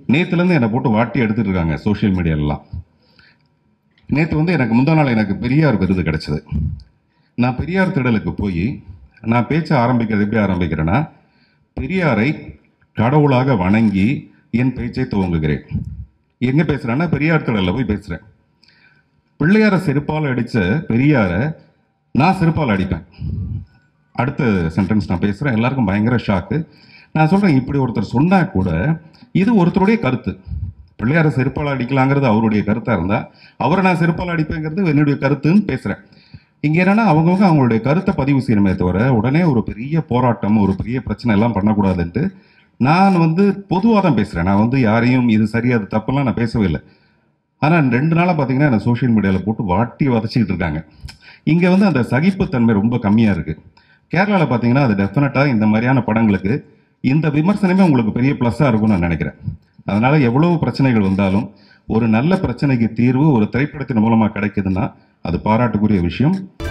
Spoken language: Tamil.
நேற்றுலேருந்து என்னை போட்டு வாட்டி எடுத்துட்டு இருக்காங்க சோஷியல் மீடியாலலாம் நேற்று வந்து எனக்கு முந்தா நாள் எனக்கு பெரியார் விருது கிடைச்சது நான் பெரியார் திடலுக்கு போய் நான் பேச்ச ஆரம்பிக்கிறது எப்படி ஆரம்பிக்கிறேன்னா பெரியாரை கடவுளாக வணங்கி என் பேச்சை துவங்குகிறேன் எங்கே பேசுகிறேன்னா பெரியார் திடலில் போய் பேசுகிறேன் பிள்ளையாரை செருப்பால் அடித்த பெரியாரை நான் செருப்பால் அடிப்பேன் அடுத்த சென்டென்ஸ் நான் பேசுகிறேன் எல்லாருக்கும் பயங்கர ஷாக்கு நான் சொல்கிறேன் இப்படி ஒருத்தர் சொன்னால் கூட இது ஒருத்தருடைய கருத்து பிள்ளையாரை செருப்பால் அடிக்கலாங்கிறது அவருடைய கருத்தாக இருந்தால் அவரை நான் செருப்பால் அடிப்பேங்கிறது என்னுடைய கருத்துன்னு பேசுகிறேன் இங்கே என்னன்னா அவங்கவுங்க அவங்களுடைய கருத்தை பதிவு செய்யணுமே தவிர உடனே ஒரு பெரிய போராட்டம் ஒரு பெரிய பிரச்சனை எல்லாம் பண்ணக்கூடாதுன்ட்டு நான் வந்து பொதுவாக தான் பேசுகிறேன் நான் வந்து யாரையும் இது சரி அது தப்புலாம் நான் பேசவே இல்லை ஆனால் ரெண்டு நாளாக பார்த்தீங்கன்னா என்ன சோஷியல் மீடியாவில் போட்டு வாட்டி வதச்சிக்கிட்டு இருக்காங்க இங்கே வந்து அந்த சகிப்புத்தன்மை ரொம்ப கம்மியாக இருக்குது கேரளாவில் பார்த்தீங்கன்னா அது டெஃபினட்டாக இந்த மாதிரியான படங்களுக்கு இந்த விமர்சனமே உங்களுக்கு பெரிய ப்ளஸ்ஸாக இருக்கும்னு நான் நினைக்கிறேன் அதனால் எவ்வளவு பிரச்சனைகள் வந்தாலும் ஒரு நல்ல பிரச்சனைக்கு தீர்வு ஒரு திரைப்படத்தின் மூலமாக கிடைக்குதுன்னா அது பாராட்டுக்குரிய விஷயம்